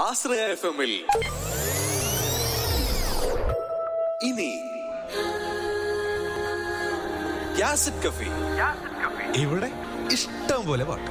ആശ്രയ F എമ്മിൽ ഇനി യാസിഡ് കഫി ഇവിടെ ഇഷ്ടം പോലെ പാട്ട്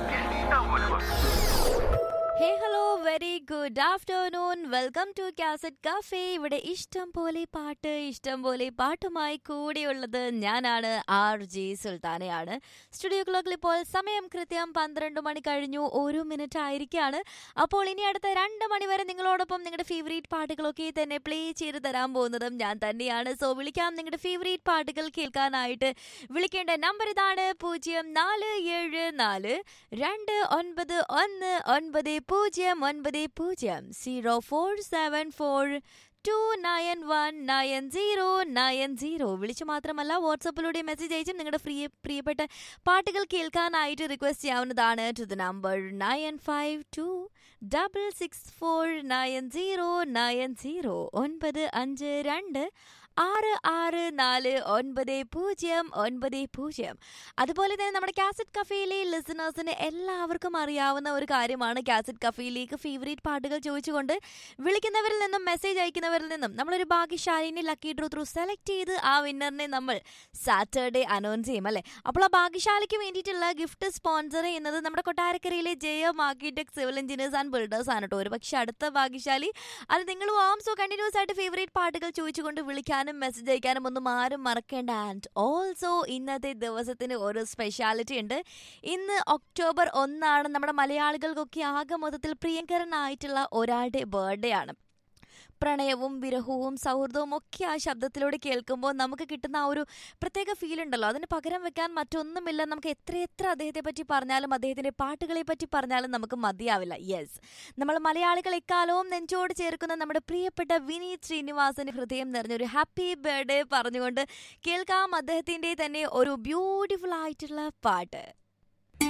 hey hello very good afternoon welcome to cassette cafe ഇവിടെ ഇഷ്ടം പോലെ പാട്ട് ഇഷ്ടം പോലെ പാട്ടുമായി കൂടിയുള്ളത് ഞാനാണ് ആർ ജി സുൽത്താനയാണ് സ്റ്റുഡിയോ ക്ലോക്കിൽ ഇപ്പോൾ സമയം കൃത്യം പന്ത്രണ്ട് മണി കഴിഞ്ഞു ഒരു മിനിറ്റ് ആയിരിക്കാണ് അപ്പോൾ ഇനി അടുത്ത രണ്ട് മണി വരെ നിങ്ങളോടൊപ്പം നിങ്ങളുടെ ഫേവറേറ്റ് പാട്ടുകളൊക്കെ തന്നെ പ്ലേ ചെയ്ത് തരാൻ പോകുന്നതും ഞാൻ തന്നെയാണ് സോ വിളിക്കാം നിങ്ങളുടെ ഫേവറേറ്റ് പാട്ടുകൾ കേൾക്കാനായിട്ട് വിളിക്കേണ്ട നമ്പർ ഇതാണ് പൂജ്യം നാല് ഏഴ് നാല് രണ്ട് ഒൻപത് ഒന്ന് ഒൻപത് പൂജ്യം ഒൻപത് പൂജ്യം zero four seven four two nine one nine zero nine zero വിളിച്ചു മാത്രമല്ല വാട്സപ്പിലൂടെ മെസ്സേജ് അയച്ചും നിങ്ങളുടെ പ്രിയ പ്രിയപ്പെട്ട പാട്ടുകൾ കേൾക്കാനായിട്ട് റിക്വസ്റ്റ് ചെയ്യാവുന്നതാണ് to the number nine five two double six four nine zero nine zero ഒൻപത് അഞ്ച് രണ്ട് ആറ് ആറ് നാല് ഒൻപത് പൂജ്യം ഒൻപത് പൂജ്യം അതുപോലെ തന്നെ നമ്മുടെ കാസറ്റ് കഫേയിലെ ലിസണേഴ്സിന് എല്ലാവർക്കും അറിയാവുന്ന ഒരു കാര്യമാണ് കാസറ്റ് കഫേയിലേക്ക് ഫേവറേറ്റ് പാട്ടുകൾ ചോദിച്ചുകൊണ്ട് വിളിക്കുന്നവരിൽ നിന്നും മെസ്സേജ് അയക്കുന്നവരിൽ നിന്നും നമ്മളൊരു ഭാഗ്യശാലിനെ ലക്കി ഡ്രൂ ത്രൂ സെലക്ട് ചെയ്ത് ആ വിന്നറിനെ നമ്മൾ സാറ്റർഡേ അനൗൺസ് ചെയ്യും അല്ലേ അപ്പോൾ ആ ഭാഗ്യശാലിക്ക് വേണ്ടിയിട്ടുള്ള ഗിഫ്റ്റ് സ്പോൺസർ ചെയ്യുന്നത് നമ്മുടെ കൊട്ടാരക്കരയിലെ Jayam architect civil engineers and builders ആണ് കേട്ടോ ഒരു പക്ഷേ അടുത്ത ഭാഗ്യശാലി അത് നിങ്ങളും ആം സോ കണ്ടിന്യൂസ് ആയിട്ട് ഫേവറേറ്റ് പാട്ടുകൾ ചോദിച്ചുകൊണ്ട് വിളിക്കാനും മെസ്സേജ് അയക്കാനും ഒന്നും ആരും മറക്കേണ്ട ആൻഡ് ഓൾസോ ഇന്നത്തെ ദിവസത്തിന് ഒരു സ്പെഷ്യാലിറ്റി ഉണ്ട് ഇന്ന് ഒക്ടോബർ ഒന്നാണ് നമ്മുടെ മലയാളികൾക്കൊക്കെ ആകെ മൊത്തത്തിൽ പ്രിയങ്കരനായിട്ടുള്ള ഒരാളുടെ ബർത്ത്ഡേ ആണ് പ്രണയവും വിരഹവും സൗഹൃദവും ഒക്കെ ആ ശബ്ദത്തിലൂടെ കേൾക്കുമ്പോൾ നമുക്ക് കിട്ടുന്ന ആ ഒരു പ്രത്യേക ഫീൽ ഉണ്ടല്ലോ അതിന് പകരം വെക്കാൻ മറ്റൊന്നുമില്ല നമുക്ക് എത്രയെത്ര അദ്ദേഹത്തെ പറ്റി പറഞ്ഞാലും അദ്ദേഹത്തിന്റെ പാട്ടുകളെ പറ്റി പറഞ്ഞാലും നമുക്ക് മതിയാവില്ല യെസ് നമ്മൾ മലയാളികൾ എക്കാലവും നെഞ്ചോട് ചേർക്കുന്ന നമ്മുടെ പ്രിയപ്പെട്ട വിനീത് ശ്രീനിവാസന് ഹൃദയം നിറഞ്ഞൊരു ഹാപ്പി ബർത്ത്ഡേ പറഞ്ഞുകൊണ്ട് കേൾക്കാം അദ്ദേഹത്തിന്റെ തന്നെ ഒരു ബ്യൂട്ടിഫുൾ ആയിട്ടുള്ള പാട്ട്